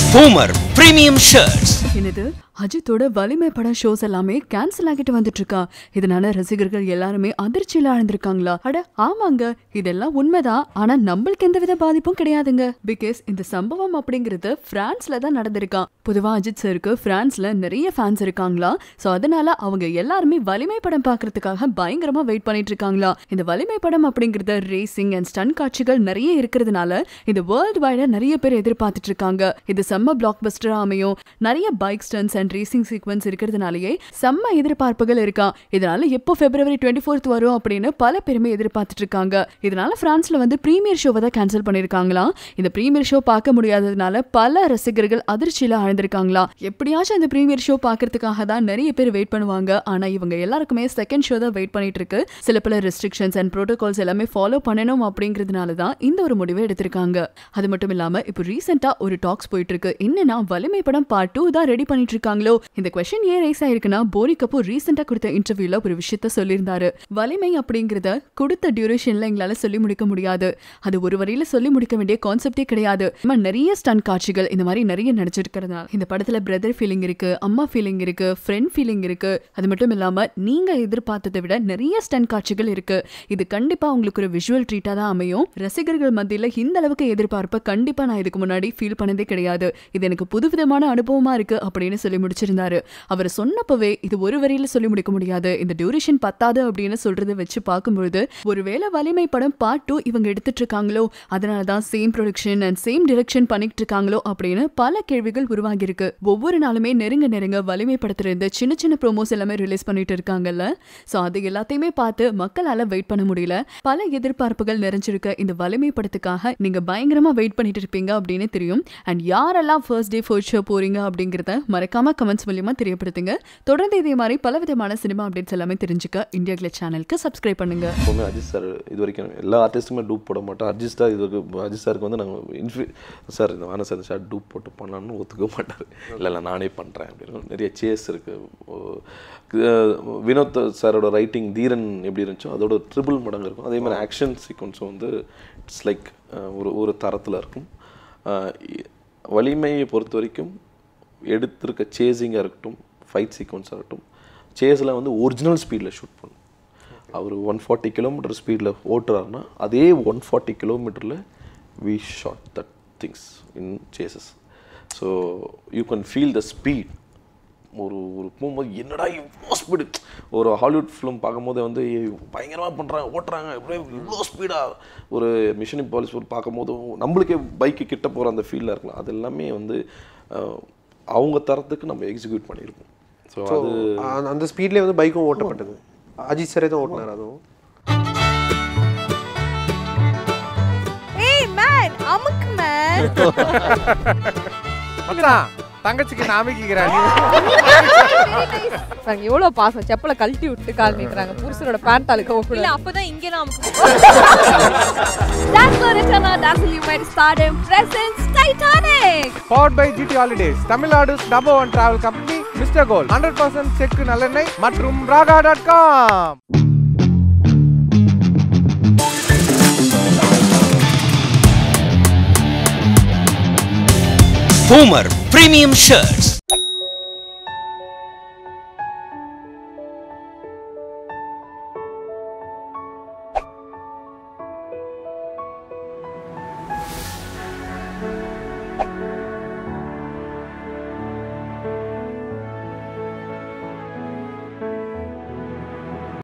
Boomer Premium Shirts. என்னது அஜித்தோட வலிமை படம் ஷோஸ் எல்லாமே கேன்சல் ஆகிட்டு வந்துட்டு இருக்கா இதனால ரசிகர்கள் எல்லாருமே அதிர்ச்சியில ஆழ்ந்திருக்காங்களா அட ஆமாங்க இதெல்லாம் உண்மைதான் ஆனா நம்மளுக்கு எந்தவித பாதிப்பும் கிடையாதுங்க பிகாஸ் இந்த சம்பவம் அப்படிங்கிறது பிரான்ஸ்ல தான் நடந்திருக்கான் பொதுவா அஜித் சருக்கு பிரான்ஸ்ல நிறைய ஃபேன்ஸ் இருக்காங்களா சோ அதனால அவங்க எல்லாருமே வலிமை படம் பார்க்கறதுக்காக பயங்கரமா வெயிட் பண்ணிட்டு இருக்காங்களா இந்த வலிமை படம் அப்படிங்கறது ரேசிங் அண்ட் ஸ்டன் காட்சிகள் நிறைய இருக்கிறதுனால இந்த வேர்ல்டு வைடா நிறைய பேர் எதிர்பார்த்துட்டு இருக்காங்க இது செம்ம பிளாக் பஸ்டரா அமையும் நிறைய bike stunts and racing sequence இருக்கிறதுனாலயே செம்ம எதிர்பார்ப்புகள் இருக்கா இதனால எப்போ பிப்ரவரி டுவெண்ட்டி ஃபோர்த் வரும் அப்படின்னு பல பேருமே எதிர்பார்த்துட்டு இருக்காங்க இதனால பிரான்ஸ்ல வந்து பிரீமியர் ஷோவை தான் கேன்சல் பண்ணிருக்காங்களாம் இந்த பிரீமியர் ஷோ பார்க்க முடியாததுனால பல ரசிகர்கள் அதிர்ச்சியில ஆழ்ந்திருக்காங்களா எப்படியாச்சும் இந்த பிரீமியர் ஷோ பார்க்கறதுக்காக தான் நிறைய பேர் வெயிட் பண்ணுவாங்க ஆனா இவங்க எல்லாருக்குமே செகண்ட் ஷோ தான் வெயிட் பண்ணிட்டு இருக்கு சில பல ரெஸ்ட்ரிக்ஷன்ஸ் அண்ட் ப்ரோட்டோகால்ஸ் எல்லாமே ஃபாலோ பண்ணணும் அப்படிங்கிறதுனால தான் இந்த ஒரு முடிவை எடுத்திருக்காங்க அது மட்டும் இல்லாம இப்போ ரீசெண்டா ஒரு டாக்ஸ் போயிட்டு இருக்கு என்னன்னா வலிமை படம் பார்ட் டூ தான் ரெடி பண்ணிட்டு இருக்காங்களோ இந்த கொஸ்டின் ஏன் ரைஸ் ஆயிருக்குன்னா போனி கபூர் ரீசெண்டா கொடுத்த இன்டர்வியூல ஒரு விஷயத்த சொல்லியிருந்தாரு வலிமை அப்படிங்கறத கொடுத்த டியூரேஷன்ல எங்களால சொல்லி முடிக்க முடியாது அது ஒரு வரியில சொல்லி முடிக்க வேண்டிய கான்செப்டே கிடையாது நம்ம நிறைய ஸ்டன் காட்சிகள் இந்த மாதிரி நிறைய நடிச்சிருக்கிறதுனால இந்த படத்துல பிரதர் ஃபீலிங் இருக்கு அம்மா ஃபீலிங் இருக்கு ஃப்ரெண்ட் ஃபீலிங் இருக்கு அது மட்டும் இல்லாம நீங்க எதிர்பார்த்ததை விட நிறைய ஸ்டன் காட்சிகள் இருக்கு இது கண்டிப்பா உங்களுக்கு ஒரு விஷுவல் ட்ரீட்டா தான் அமையும் ரசிகர்கள் மத்தியில இந்த அளவுக்கு எதிர்பார்ப்பை கண்டிப்பா நான் இதுக்கு முன்னாடி ஃபீல் பண்ணதே கிடையாது இது எனக்கு புதுவிதமான அனுபவமா இருக்கு அப்படின்னு சொல்லி முடிச்சிருந்தாரு அவர் சொன்னப்பவே இது ஒரு வரியில சொல்லி முடிக்க முடியாது இந்த டியூரேஷன் பத்தாது அப்படின்னு சொல்றதை வச்சு பார்க்கும்பொழுது ஒருவேளை வலிமை படம் பார்ட் டூ இவங்க எடுத்துட்டு இருக்காங்களோ அதனால தான் same production and same direction பண்ணிட்டு இருக்காங்களோ அப்படின்னு பல கேள்விகள் உருவாகி இருக்கு ஒவ்வொரு நாளுமே நெருங்க நெருங்க வலிமை படத்துல இருந்து சின்ன சின்ன ப்ரோமோஸ் எல்லாமே ரிலீஸ் பண்ணிட்டு இருக்காங்கல்ல சோ அது எல்லாத்தையுமே பார்த்து மக்களால வெயிட் பண்ண முடியல பல எதிர்பார்ப்புகள் நிறைஞ்சிருக்க இந்த வலிமை படத்துக்காக நீங்க பயங்கரமா வெயிட் பண்ணிட்டு இருப்பீங்க அப்படின்னு தெரியும் அண்ட் யாரெல்லாம் ஃபர்ஸ்ட் டே ஃபர்ஸ்ட் ஷோ போறீங்க அப்படிங்கறத மறக்காம கமெண்ட்ஸ் மூலியமா தெரியப்படுத்துங்க தொடர்ந்து இதே மாதிரி பலவிதமான சினிமா அப்டேட்ஸ் எல்லாமே தெரிஞ்சுக்க இந்தியா கிளட் சேனலுக்கு சப்ஸ்கிரைப் பண்ணுங்க எப்போவுமே அஜித் சார் இது வரைக்கும் எல்லா ஆர்டிஸ்ட்டுமே டூப் போட மாட்டோம் அஜித் சார் இது வரைக்கும் அஜித் சாருக்கு வந்து நாங்கள் இன்ஃபி சார் இந்த வான சார் சார் டூப் போட்டு பண்ணலாம்னு ஒத்துக்க மாட்டார் இல்லை இல்லை நானே பண்ணுறேன் அப்படின்னு நிறைய சேஸ் இருக்குது வினோத் சாரோட ரைட்டிங் தீரன் எப்படி இருந்துச்சோ அதோட ட்ரிபிள் மடங்கு இருக்கும் அதே மாதிரி ஆக்ஷன் சீக்வன்ஸும் வந்து இட்ஸ் லைக் ஒரு ஒரு தரத்தில் இருக்கும் அஹ் இ- வலிமையை பொறுத்த வரைக்கும் எடுத்திருக்க சேசிங்காக இருக்கட்டும் ஃபைட் சீக்வன்ஸாக இருக்கட்டும் சேஸில் வந்து ஒரிஜினல் ஸ்பீடில் ஷூட் பண்ணும் அவர் ஒன் ஃபார்ட்டி கிலோமீட்டர் ஸ்பீடில் ஓட்டுறாருன்னா அதே ஒன் ஃபார்ட்டி கிலோமீட்டரில் we shot that things in chases so you can feel the speed ஒரு ஒரு போகும்போது என்னடா இவ்வளோ ஸ்பீடு ஒரு ஹாலிவுட் ஃபிலிம் பார்க்கும்போது வந்து பயங்கரமாக பண்ணுறாங்க ஓட்டுறாங்க எப்படியே இவ்வளோ ஸ்பீடாக ஒரு மிஷன் இம்பாலிசிபிள் பார்க்கும்போது நம்மளுக்கே பைக்கு கிட்ட போகிற அந்த ஃபீலில் இருக்கலாம் அது எல்லாமே வந்து அஹ், அவங்க தரத்துக்கு நம்ம எக்ஸிக்யூட் பண்ணியிருக்கோம் ஸோ அது அந்த- அந்த ஸ்பீட்லேயே வந்து பைக்கும் ஓட்டப்பட்டது அஜித் சரே தான் ஓட்டினார் அதுவும் ஏய் மேன் அமுக்கு மேன் மச்சான் தங்கச்சிக்கு நாமிக்கிறான் பாருங்க எவ்வளவு பாசம் செப்பல கழட்டி விட்டு கால் நீட்டுறாங்க புருஷனோட பேண்ட் அழுக்க இல்ல கூடாது அப்பதான் இங்க நமக்கு That's the return of Dazzle United Stardom presents Titanic. Powered by GT holidays Tamil Nadu number one travel company mister gold hundred percent செக்கு நல்லெண்ணெய் மற்றும் Raaga dot com Boomer Premium Shirts.